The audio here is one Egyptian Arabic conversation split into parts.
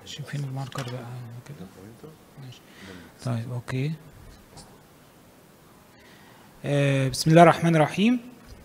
شوف فين الماركر بقى كده ماشي. طيب اوكي آه بسم الله الرحمن الرحيم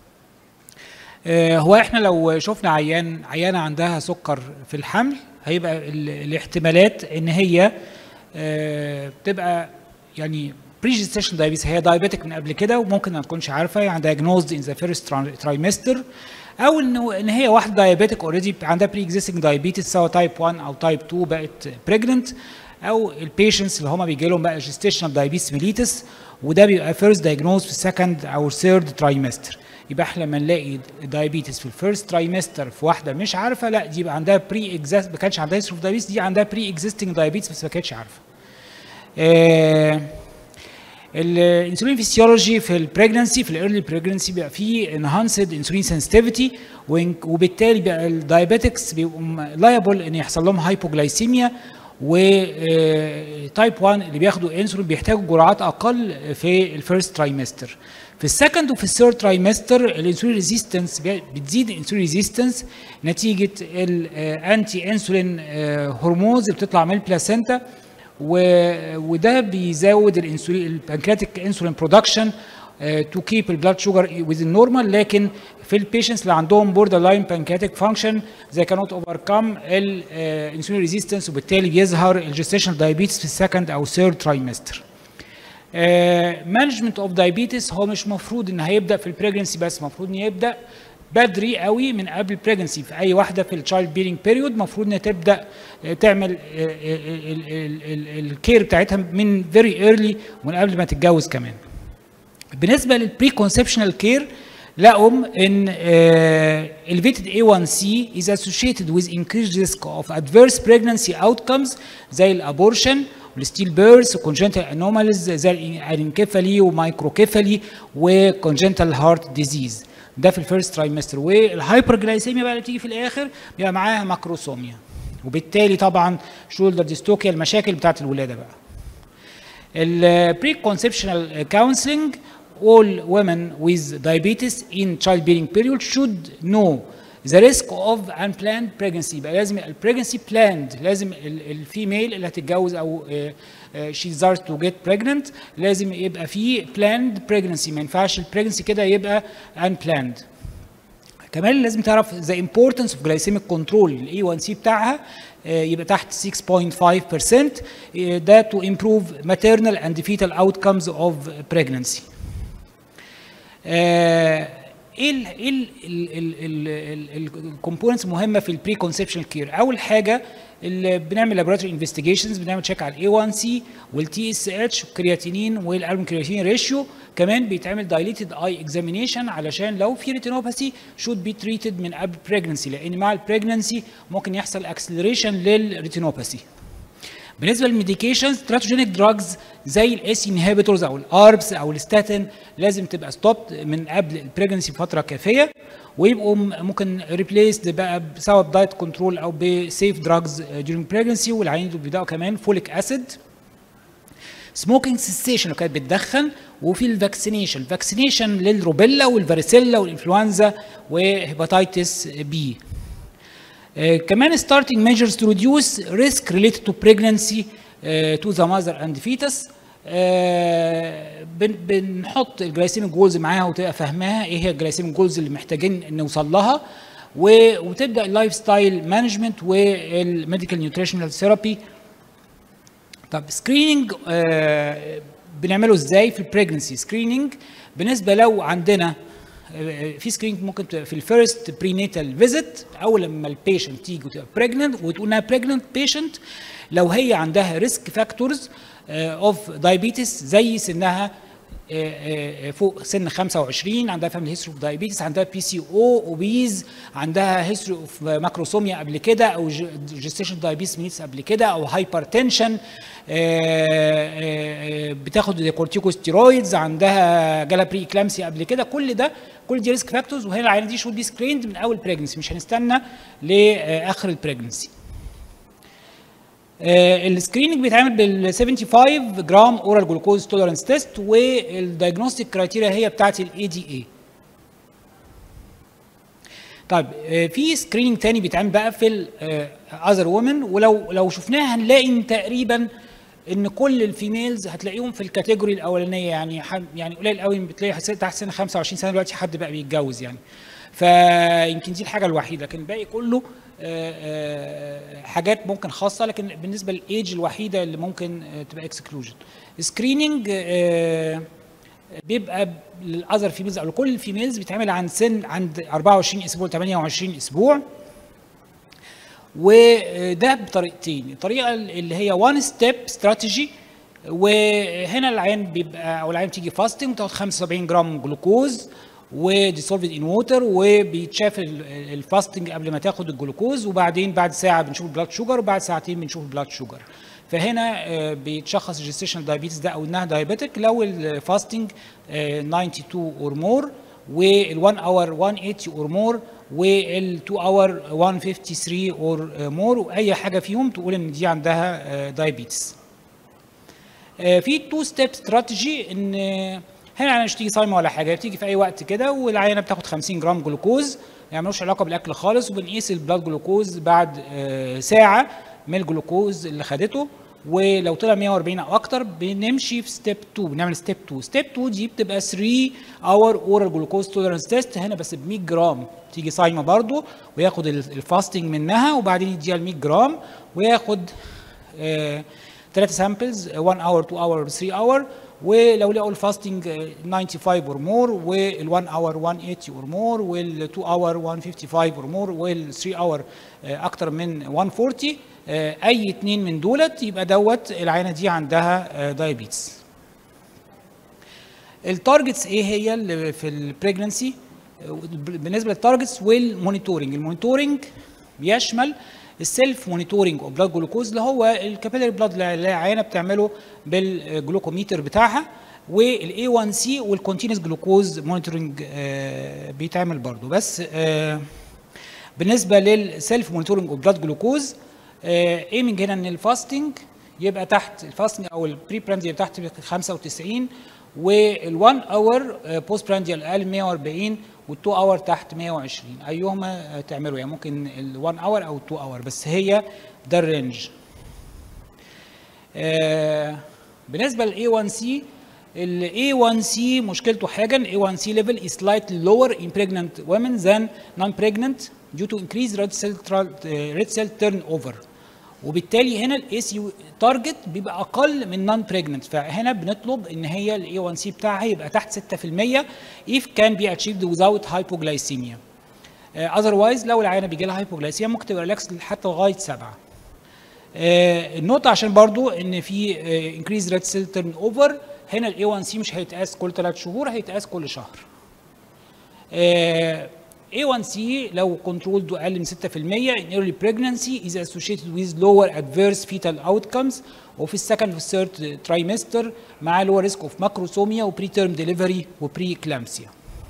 آه هو احنا لو شفنا عيان عيانه عندها سكر في الحمل هيبقى ال- الاحتمالات ان هي آه بتبقى يعني بري جيستيشن دايبيتس هي دايابيتك من قبل كده وممكن ما تكونش عارفه يعني دايجنوزد ان ذا فيرست ترايمستر او انه ان هي واحده دايابيتك اوريدي عندها بري اكزيستنج دايابيتس سواء تايب 1 او تايب 2 بقت بريجننت او البيشنتس اللي هم بيجي لهم بقى جيستيشنال دايابيتس ميليتس وده بيبقى فيرست دايجنوز في السكند او ثيرد ترايمستر يبقى احنا لما نلاقي دايابيتس في الفيرست ترايمستر في واحده مش عارفه لا دي يبقى عندها بري اكزيست ما كانش عندها هيستوري اوف دايابيتس دي عندها بري اكزيستنج دايابيتس بس ما كانتش عارفه. آه الانسولين فيسيولوجي في البريجنسي في الايرلي بريجنسي بيبقى فيه انهانسد انسولين سنسيتيفيتي وبالتالي بقى الدايابيتكس بيبقوا لايبل ان يحصل لهم هايبوجلايسيميا وتايب 1 اللي بياخدوا انسولين بيحتاجوا جرعات اقل في الفيرست ترايمستر في السكند وفي الثيرد ترايمستر الانسولين ريزيستنس بتزيد الانسولين ريزيستنس نتيجه الانتي انسولين هرمونز اللي بتطلع من البلاسينتا و- وده بيزود الانسولين البنكرياتيك انسولين برودكشن تو كيب البلاد شوجر ويز النورمال لكن في البيشنتس اللي عندهم بوردر لاين بانكرياتيك فانكشن زي كانوت اوفركم الانسولين ريزيستنس وبالتالي بيظهر الجستيشنال دايابيتس في السكند او ثيرد ترايمستر مانجمنت اوف دايابيتس هو مش مفروض ان هيبدا في البريجنسي بس المفروض ان يبدا بدري قوي من قبل البريجنسي في اي واحده في التشايلد بيرنج بيريود المفروض انها تبدا آه، تعمل الكير بتاعتها من فيري ايرلي ومن قبل ما تتجوز كمان بالنسبه للبري كونسبشنال كير لقوا ان uh, elevated A1C is associated with increased risk of adverse pregnancy outcomes زي الابورشن والستيل بيرث وكونجنتال انوماليز زي الانكفالي ومايكروكيفالي وكونجنتال هارت ديزيز ده في الفيرست ترايمستر والهايبرجلايسيميا بقى اللي بتيجي في الاخر بيبقى معاها ماكروسوميا وبالتالي طبعا شولدر ديستوكيا المشاكل بتاعت الولاده بقى البري conceptual counseling all women with diabetes in childbearing period should know the risk of unplanned pregnancy يبقى لازم البريجنسي planned لازم الفيميل اللي هتتجوز او آه، آه، she desires to get pregnant لازم يبقى فيه planned pregnancy ما ينفعش البريجنسي كده يبقى unplanned كمان لازم تعرف the importance of glycemic control الاي 1 سي بتاعها آه، يبقى تحت 6.5% آه، ده to improve maternal and fetal outcomes of pregnancy. آه، ايه ال ايه الكومبوننتس المهمه في البري كونسبشن كير اول حاجه اللي بنعمل لابوراتوري انفستيجيشنز بنعمل تشيك على الاي 1 سي والتي اس اتش والكرياتينين والالبوم كرياتينين ريشيو كمان بيتعمل دايليتد اي اكزامينيشن علشان لو في ريتينوباثي شود بي تريتد من قبل بريجنسي لان مع البريجنسي ممكن يحصل اكسلريشن للريتينوباثي بالنسبه للميديكيشنز تراتوجينيك دراجز زي الاس انهبيتورز او الاربس او الستاتين لازم تبقى ستوب من قبل البريجنسي بفتره كافيه ويبقوا م- ممكن ريبليسد بقى سواء بدايت كنترول او بسيف دراجز ديورنج بريجنسي والعيانين دول بيبداوا كمان فوليك اسيد سموكينج سيسيشن لو كانت بتدخن وفي الفاكسينيشن فاكسينيشن للروبيلا والفاريسيلا والانفلونزا وهيباتيتس بي Uh, كمان starting measures to reduce risk related to pregnancy uh, to the mother and fetus uh, بن بنحط الجلايسيميك جولز معاها وتبقى فاهماها ايه هي الجلايسيميك جولز اللي محتاجين نوصل لها و- وتبدا اللايف ستايل مانجمنت والميديكال نيوتريشنال ثيرابي طب سكريننج بنعمله ازاي في البريجنسي سكريننج بالنسبه لو عندنا آه، في سكريننج ممكن تبقى في الفيرست برينيتال فيزيت اول لما البيشنت تيجي وتبقى بريجننت وتقول انها بريجننت بيشنت لو هي عندها ريسك فاكتورز اوف دايابيتس زي سنها آه، آه، فوق سن 25 عندها فاميلي هيستوري اوف دايابيتس عندها بي سي او اوبيز عندها هيستوري اوف ماكروسوميا قبل كده او جيستيشن دايابيتس مينيتس قبل كده او هايبر تنشن بتاخد كورتيكوستيرويدز عندها جالا بري اكلامسي قبل كده كل ده كل دي ريسك فاكتورز وهنا العينه دي شود بي سكريند من اول بريجنسي مش هنستنى لاخر البريجنسي السكريننج بيتعمل بال 75 جرام اورال جلوكوز توليرانس تيست والدايجنوستيك كرايتيريا هي بتاعت الاي دي اي طيب آه، في سكريننج تاني بيتعمل بقى في الاذر وومن ولو لو شفناها هنلاقي ان تقريبا ان كل الفيميلز هتلاقيهم في الكاتيجوري الاولانيه يعني ح- يعني قليل قوي بتلاقي حس- تحت سن 25 سنه دلوقتي حد بقى بيتجوز يعني فيمكن دي الحاجه الوحيده لكن الباقي كله آه، آه، حاجات ممكن خاصه لكن بالنسبه للايدج الوحيده اللي ممكن آه، تبقى اكسكلوجن سكريننج بيبقى للاذر فيميلز او لكل الفيميلز بيتعمل عن سن عند 24 اسبوع 28 اسبوع وده بطريقتين الطريقه اللي هي وان ستيب استراتيجي وهنا العين بيبقى او العين بتيجي فاستنج بتاخد 75 جرام جلوكوز وديسولفد ان ووتر وبيتشاف ال- الفاستنج قبل ما تاخد الجلوكوز وبعدين بعد ساعه بنشوف البلاد شوجر وبعد ساعتين بنشوف البلاد شوجر فهنا آه، بيتشخص الجستيشن دايابيتس ده او انها دايابيتك لو الفاستنج 92 اور مور وال1 اور 180 اور مور وال2 اور 153 اور مور واي حاجه فيهم تقول ان دي عندها دايابيتس في تو ستيب استراتيجي ان آه، هنا مش تيجي صايمه ولا حاجه بتيجي في اي وقت كده والعينه بتاخد 50 جرام جلوكوز يعني ملوش علاقه بالاكل خالص وبنقيس البلاد جلوكوز بعد آه، ساعه من الجلوكوز اللي خدته ولو طلع 140 او اكتر بنمشي في ستيب 2 بنعمل ستيب 2 ستيب 2 دي بتبقى 3 اور اورال جلوكوز توليرنس تيست هنا بس ب 100 جرام تيجي صايمه برضو وياخد الفاستنج منها وبعدين يديها ال 100 جرام وياخد آه، ثلاثة سامبلز 1 اور 2 اور 3 اور ولو لقوا الفاستنج 95 اور مور وال 1 اور 180 اور مور وال 2 اور 155 اور مور وال 3 اور اكتر من 140 آه، اي اتنين من دولت يبقى دوت العينه دي عندها دايابيتس التارجتس ايه هي اللي في البريجنسي بالنسبه للتارجتس والمونيتورنج المونيتورنج بيشمل السيلف مونيتورنج اوف بلاد جلوكوز اللي هو الكابيلاري بلاد اللي العينه بتعمله بالجلوكوميتر بتاعها والاي 1 سي والكونتينوس جلوكوز مونيتورنج بيتعمل برضو بس آه، بالنسبه للسيلف مونيتورنج اوف بلاد جلوكوز ايمنج هنا ان الفاستنج يبقى تحت الفاستنج او البري برانديال تحت 95 وال1 اور بوست برانديال اقل من 140 وال2 اور تحت 120 ايهما آه، تعملوا يعني ممكن ال1 اور او ال2 اور بس هي ده الرينج آه، بالنسبه للاي 1 سي الاي 1 سي مشكلته حاجه الاي 1 سي ليفل is slightly lower in pregnant women than non-pregnant due to increased red cell tra- uh, red cell turnover وبالتالي هنا الاي سي تارجت بيبقى اقل من نون بريجننت فهنا بنطلب ان هي الاي 1 سي بتاعها يبقى تحت 6% if can be achieved without hypoglycemia اذروايز لو العيانه بيجي لها هايبوجلايسيميا ممكن تبقى ريلاكس حتى لغايه 7 آه، النقطة عشان برضو ان في انكريز ريد سيل تيرن اوفر هنا الاي 1 سي مش هيتقاس كل ثلاث شهور هيتقاس كل شهر. اي 1 سي لو كنترولد اقل من 6% in early pregnancy is associated with lower adverse fetal outcomes وفي السكند والثيرد ترايمستر مع lower risk of macrosomia وبري تيرم ديليفري وبري كلامسيا.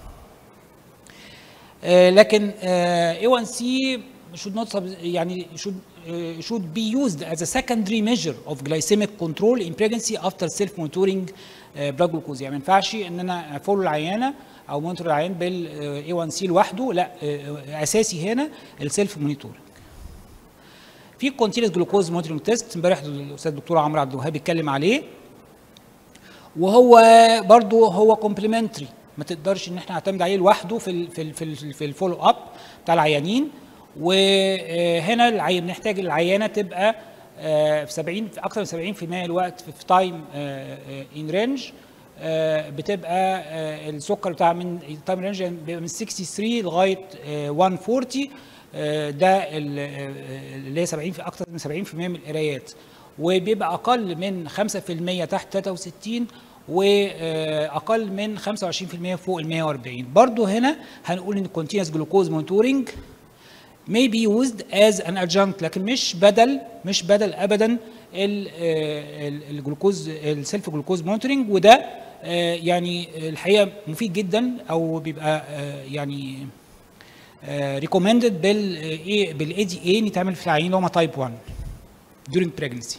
آه، لكن آه، A1C should not sub- يعني should uh, should be used as a secondary measure of glycemic control in pregnancy after self monitoring uh, blood glucose يعني ما ينفعش ان انا افولو العيانه او مونيتور العيان بال uh, A1C لوحده لا uh, اساسي هنا السيلف مونيتورنج في كونتينوس جلوكوز مونيتورنج تيست امبارح الاستاذ الدكتور عمرو عبد الوهاب اتكلم عليه وهو برضو هو كومبلمنتري ما تقدرش ان احنا نعتمد عليه لوحده في ال في ال في, ال في الفولو اب بتاع العيانين وهنا العي... بنحتاج العيانه تبقى آه، في 70 في اكثر من 70% من الوقت في تايم ان رينج بتبقى آه، السكر بتاع من التايم رينج بيبقى من 63 لغايه آه، 140 آه، ده ال- آه، اللي هي 70 في اكثر من 70% من القرايات وبيبقى اقل من 5% تحت 63 واقل من 25% فوق ال 140 برضو هنا هنقول ان continuous glucose monitoring may be used as an adjunct لكن مش بدل مش بدل ابدا ال- ال- الجلوكوز السيلف جلوكوز مونيتورنج وده آه، يعني الحقيقه مفيد جدا او بيبقى آه، يعني ريكومندد بال بالاي دي اي يتعمل في العيانين اللي هم تايب 1 during pregnancy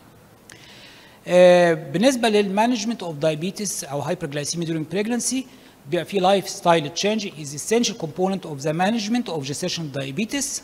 آه، بالنسبه للمانجمنت اوف diabetes او hyperglycemia during pregnancy بيبقى في لايف ستايل تشينج is essential component of the management of gestational diabetes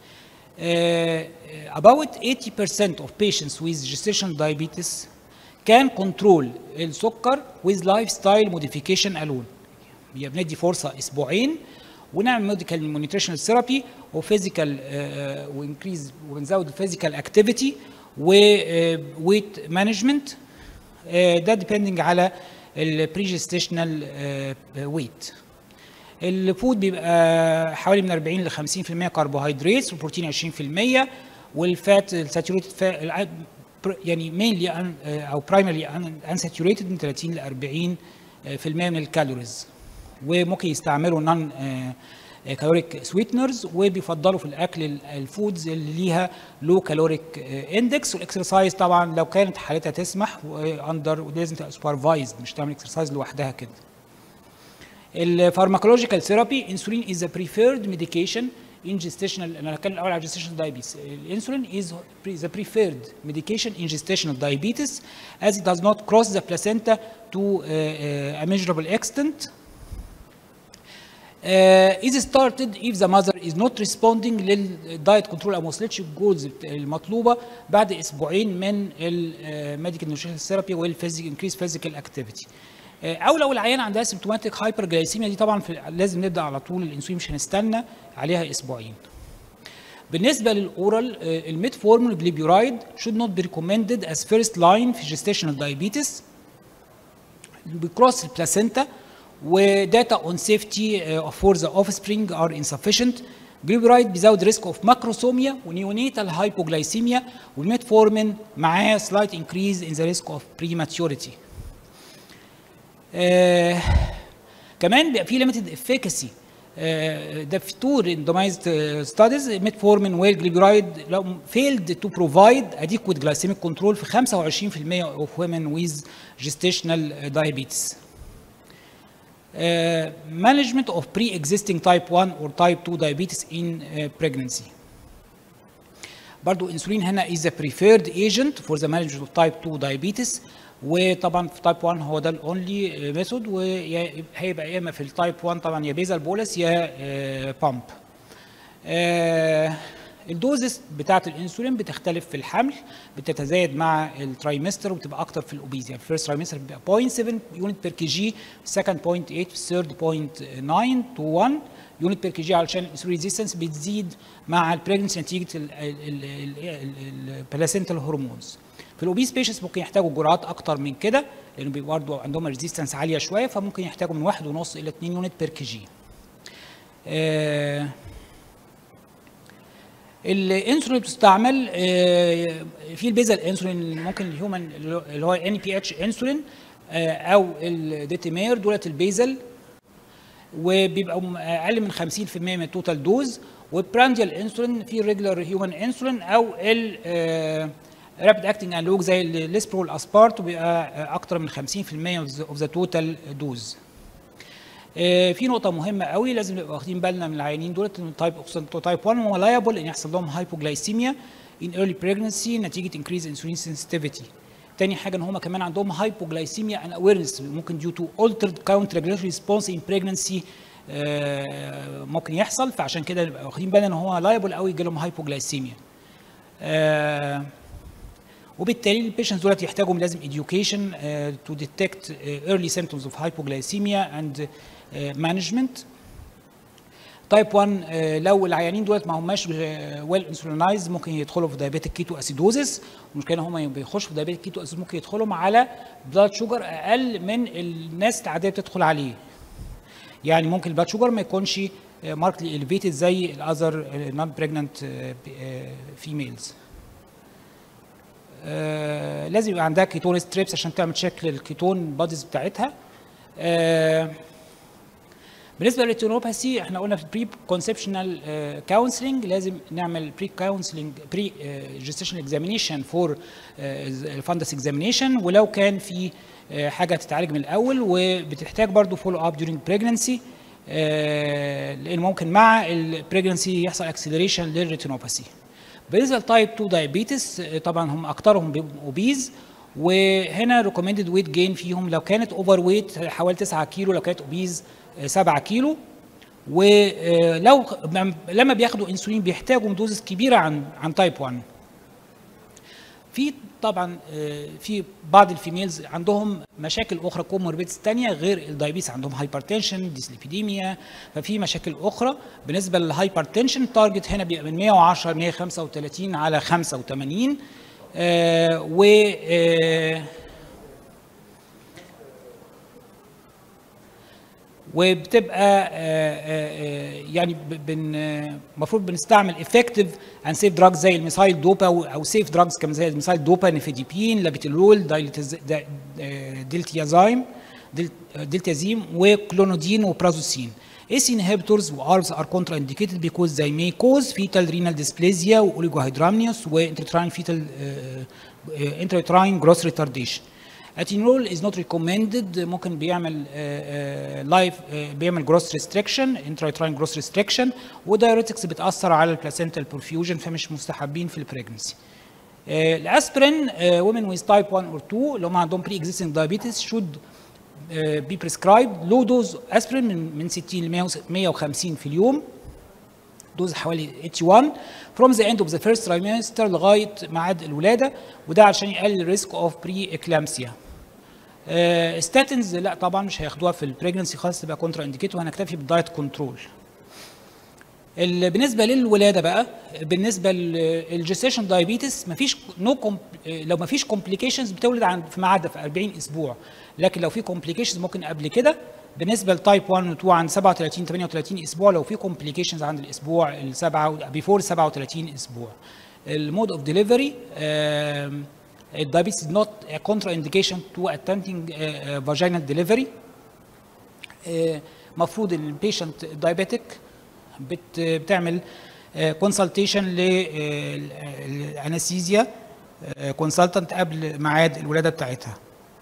uh, about 80% of patients with gestational diabetes can control السكر with lifestyle modification alone يبقى بندي فرصه اسبوعين ونعمل ميديكال مونيتريشن ثيرابي وفيزيكال وانكريز ونزود الفيزيكال اكتيفيتي وويت مانجمنت ده ديبندنج على البريجستيشنال ويت الفود بيبقى حوالي من 40 ل 50% كربوهيدرات والبروتين 20% والفات الساتوريتد فات يعني مينلي او برايمري انساتوريتد من 30 ل 40% من الكالوريز وممكن يستعملوا نون كالوريك سويتنرز وبيفضلوا في الاكل الفودز اللي ليها لو كالوريك اندكس والاكسرسايز طبعا لو كانت حالتها تسمح اندر ولازم تبقى سوبرفايزد مش تعمل اكسرسايز لوحدها كده الفارماكولوجيكال ثيرابي انسولين از ذا بريفيرد ميديكيشن in gestational انا هتكلم الاول على gestational diabetes الانسولين is the preferred medication in gestational diabetes as it does not cross the placenta to uh, uh, a measurable extent uh, is started if the mother is not responding للدايت كنترول او ما وصلتش الجولز المطلوبه بعد اسبوعين من الميديكال نيوتريشن ثيرابي والفيزيك انكريز فيزيكال اكتيفيتي او لو العيان عندها سيمتوماتيك هايبر جلايسيميا دي طبعا في لازم نبدا على طول الانسولين مش هنستنى عليها اسبوعين بالنسبه للاورال الميتفورمين جليبيورايد should not be recommended as first line في gestational diabetes بيكروس البلاسينتا وداتا اون سيفتي فور ذا اوف سبرينج ار insufficient جليبيورايد بيزود ريسك اوف ماكروسوميا ونيونيتال هايبوجلايسيميا والميتفورمين معاه سلايت انكريز ان ذا ريسك اوف بريماتيوريتي آه كمان بيبقى في ليميتد افيكاسي ده في تو randomized ستاديز ميتفورمين والجليبيرايد لو فيلد تو بروفايد adequate glycemic control في 25% of women with gestational diabetes. Uh, management of pre-existing type 1 or type 2 diabetes in uh, pregnancy. برضو انسولين هنا is a preferred agent for the management of type 2 diabetes وطبعا في تايب 1 هو ده الاونلي ميثود وهيبقى يا اما في التايب 1 طبعا يا بيزال بولس يا بامب الدوزس بتاعه الانسولين بتختلف في الحمل بتتزايد مع الترايمستر وبتبقى اكتر في الاوبيز يعني الفيرست ترايمستر بيبقى 0.7 يونت بير كي جي السكند 0.8 في الثيرد 0.9 تو 1 يونت بير كي جي علشان الانسولين ريزيستنس بتزيد مع البريجنسي نتيجه البلاسنتال هرمونز في الاوبيس بيشنتس ممكن يحتاجوا جرعات اكتر من كده لانه بيبقى برضه عندهم ريزيستنس عاليه شويه فممكن يحتاجوا من واحد ونص الى 2 يونت بير كي جي. آه الانسولين بتستعمل آه في البيزل انسولين ممكن الهيومن اللي هو ان بي اتش انسولين آه او الديتيمير دولت البيزل وبيبقوا اقل من 50% من التوتال دوز والبرانديال انسولين في الريجولار هيومن انسولين او ال رابيد اكتنج انالوج زي الليسبرو والاسبارت وبيبقى اكتر من 50% اوف ذا توتال دوز في نقطة مهمة قوي لازم نبقى واخدين بالنا من العيانين دولت ان تايب تايب 1 هو لايبل ان يحصل لهم هايبوجلايسيميا ان ايرلي بريجنسي نتيجة انكريز انسولين سنسيتيفيتي. تاني حاجة ان هم كمان عندهم هايبوجلايسيميا ان اويرنس ممكن ديو تو altered كاونت ريجولاتوري ريسبونس ان بريجنسي ممكن يحصل فعشان كده نبقى واخدين بالنا ان هو لايبل قوي يجي لهم هايبوجلايسيميا. آه وبالتالي البيشنتس دولت يحتاجوا لازم education تو ديتكت early symptoms of hypoglycemia and مانجمنت تايب 1 لو العيانين دولت ما هماش ويل انسولينايز ممكن يدخلوا في دايابيتيك كيتو اسيدوزس المشكله هم بيخشوا في دايابيتيك كيتو اسيدوزس ممكن يدخلوا على بلاد شوجر اقل من الناس العاديه بتدخل عليه يعني ممكن البلاد شوجر ما يكونش ماركتلي اليفيتد زي الاذر نون بريجننت فيميلز لازم يبقى عندها كيتون ستريبس عشان تعمل شكل الكيتون باديز بتاعتها آه بالنسبه للريتينوباثي احنا قلنا في البري كونسبشنال كونسلنج لازم نعمل بري كونسلنج بري جيستيشن اكزامينيشن فور الفندس اكزامينيشن ولو كان في uh, حاجه تتعالج من الاول وبتحتاج برضو فولو اب دورينج بريجنسي uh, لان ممكن مع البريجنسي يحصل اكسلريشن للريتينوباثي بالنسبه لتايب 2 دايابيتس طبعا هم اكثرهم بيبقوا اوبيز وهنا ريكومندد ويت جين فيهم لو كانت اوفر ويت حوالي 9 كيلو لو كانت اوبيز 7 كيلو ولو لما بياخدوا انسولين بيحتاجوا دوزز كبيره عن عن تايب 1 في طبعا في بعض الفيميلز عندهم مشاكل اخرى كوموربيدز ثانيه غير الدايبيتس عندهم هايبرتنشن ديسليبيديميا ففي مشاكل اخرى بالنسبه للهايبرتنشن تارجت هنا بيبقى من 110 135 على 85 آه و آه وبتبقى يعني المفروض بنستعمل افكتيف اند سيف دراجز زي الميثايل دوبا او سيف دراجز كمان زي الميثايل دوبا نيفيديبين لابيتيلول ديلتيازايم دلتازيم وكلونودين وبرازوسين ACE inhibitors وARBs are contraindicated because they may cause fetal renal dysplasia واوليجوهيدرامنيوس وانترتراين fetal uh, intrauterine growth retardation. اتينول از نوت ريكومندد ممكن بيعمل لايف uh, uh, بيعمل جروس ريستريكشن انترايتراين جروس ريستريكشن ودايوريتكس بتاثر على البلاسينتال برفيوجن فمش مستحبين في البريجنسي الاسبرين وومن ويز تايب 1 اور 2 اللي هم عندهم بري اكزيستنج دايابيتس شود بي بريسكرايب لو دوز اسبرين من من 60 ل 150 في اليوم دوز حوالي 81 from the end of the first trimester لغايه ميعاد الولاده وده عشان يقلل الريسك اوف بري اكلامسيا ستاتنز لا طبعا مش هياخدوها في البريجنسي خالص تبقى كونترا انديكيت وهنكتفي بالدايت كنترول بالنسبه للولاده بقى بالنسبه للجستيشن دايابيتس مفيش نو no لو مفيش كومبليكيشنز بتولد عند في ميعادها في 40 اسبوع لكن لو في كومبليكيشنز ممكن قبل كده بالنسبه لتايب 1 و 2 عند 37 38 اسبوع لو في كومبليكيشنز عند الاسبوع السبعه بيفور 37 اسبوع المود اوف ديليفري الدايابيتس is not a contraindication to attempting uh, vaginal delivery المفروض البيشنت دايابيتك بت بتعمل كونسلتيشن للانستيزيا كونسلتنت قبل ميعاد الولاده بتاعتها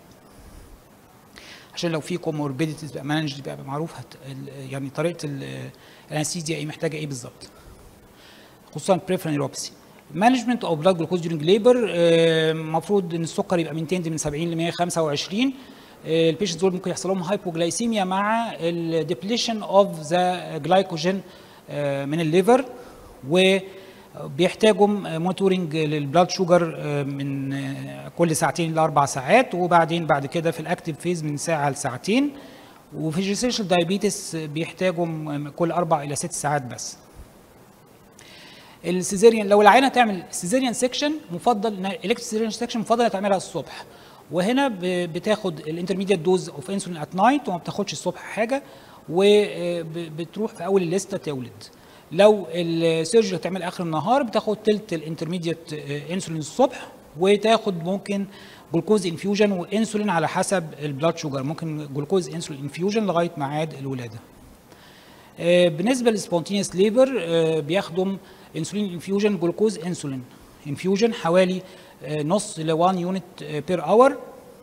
عشان لو في كوموربيديتيز بقى مانج بقى معروف يعني طريقه الانستيزيا ايه محتاجه ايه بالظبط خصوصا بريفرال نيوروبسي مانجمنت اوف بلاد جلوكوز ديورنج ليبر المفروض ان السكر يبقى من من 70 ل 125 البيشنتس دول ممكن يحصل لهم هايبوجلايسيميا مع الديبليشن اوف ذا جلايكوجين من الليفر وبيحتاجوا مونيتورنج للبلاد شوجر من كل ساعتين لاربع ساعات وبعدين بعد كده في الاكتيف فيز من ساعه لساعتين وفي الجيستيشن دايابيتس بيحتاجوا كل اربع الى ست ساعات بس السيزيريان لو العينه تعمل سيزيريان سيكشن مفضل الكتريك سيزيريان سيكشن مفضل تعملها الصبح وهنا بتاخد الانترميديت دوز اوف انسولين ات نايت وما بتاخدش الصبح حاجه وبتروح في اول الليسته تولد لو السيرجري هتعمل اخر النهار بتاخد تلت الانترميديت انسولين الصبح وتاخد ممكن جلوكوز انفيوجن وانسولين على حسب البلاد شوجر ممكن جلوكوز انسولين انفيوجن لغايه ميعاد الولاده بالنسبه للسبونتينيوس ليبر بياخدوا انسولين انفيوجن جلوكوز انسولين انفيوجن حوالي نص ل 1 يونت بير اور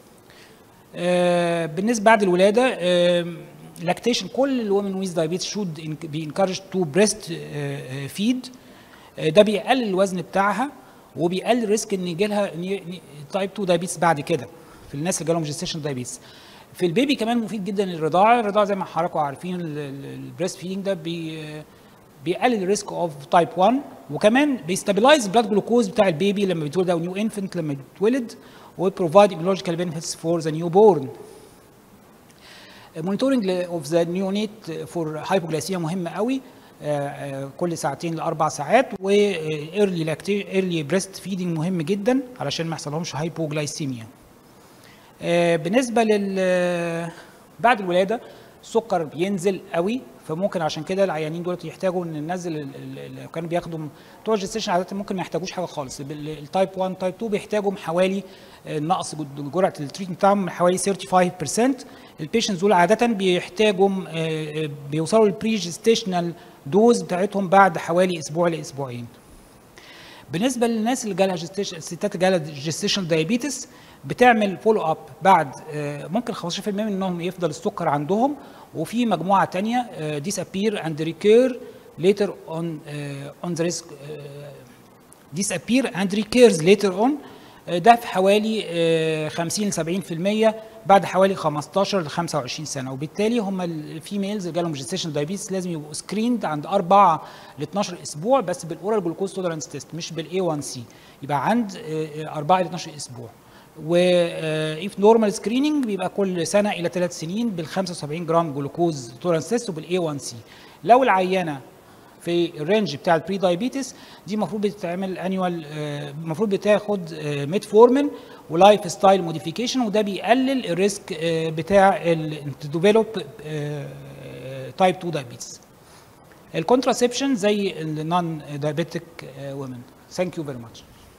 بالنسبه بعد الولاده لاكتيشن كل الومن ويز دايابيتس شود بي انكارج تو بريست فيد ده بيقلل الوزن بتاعها وبيقلل ريسك ان يجي لها تايب 2 دايابيتس بعد كده في الناس اللي جالهم جيستيشن دايابيتس في البيبي كمان مفيد جدا الرضاعه الرضاعه زي ما حضراتكم عارفين البريست فيدنج ده بي بيقلل الريسك اوف تايب 1 وكمان بيستابلايز البلاد جلوكوز بتاع البيبي لما بيتولد او نيو انفنت لما بيتولد وبروفايد ايمولوجيكال بنفيتس فور ذا نيو بورن مونيتورنج اوف ذا نيونيت فور هايبوجلايسيميا مهم قوي كل ساعتين لاربع ساعات وايرلي ايرلي بريست فيدنج مهم جدا علشان ما يحصلهمش هايبوجلايسيميا بالنسبه لل بعد الولاده السكر بينزل قوي فممكن عشان كده العيانين دول يحتاجوا ان ننزل لو كانوا بياخدوا بتوع الجستيشن عاده ممكن ما يحتاجوش حاجه خالص التايب 1 تايب 2 بيحتاجوا حوالي نقص جرعه التريتمنت بتاعهم حوالي 35% البيشنتس دول عاده بيحتاجوا بيوصلوا للبري جستيشنال دوز بتاعتهم بعد حوالي اسبوع لاسبوعين بالنسبه للناس اللي جالها جستيشن الستات اللي جالها جستيشن دايابيتس بتعمل فولو اب بعد ممكن 15% منهم يفضل السكر عندهم وفي مجموعه ثانيه disappear and recur later on uh, on the risk uh, disappear and recurs later on ده في حوالي آه، 50 ل 70% بعد حوالي 15 ل 25 سنه وبالتالي هم الفيميلز اللي جالهم جيستيشن دايبيتس لازم يبقوا سكريند عند 4 ل 12 اسبوع بس بالاورال جلوكوز تولرانس تيست مش بالاي 1 سي يبقى عند 4 ل 12 اسبوع و اف نورمال سكريننج بيبقى كل سنه الى ثلاث سنين بال 75 جرام جلوكوز تولرانس تيست وبالاي 1 سي لو العينه في الرينج بتاع البري دايبيتس دي المفروض بتتعمل انيوال المفروض بتاخد ميتفورمين ولايف ستايل موديفيكيشن وده بيقلل الريسك آه، بتاع الديفلوب تايب 2 دايبيتس الكونتراسبشن زي النون دايبيتك وومن ثانك يو فيري ماتش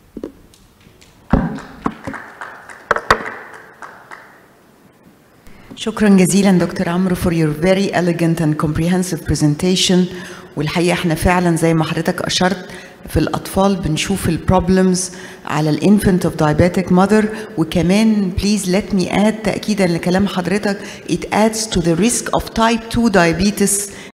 شكرا جزيلا دكتور عمرو for your very elegant and comprehensive presentation والحقيقه احنا فعلا زي ما حضرتك اشرت في الاطفال بنشوف البروبلمز على الانفنت اوف diabetic mother وكمان please let me add تاكيدا لكلام حضرتك it adds to the risk of type 2 diabetes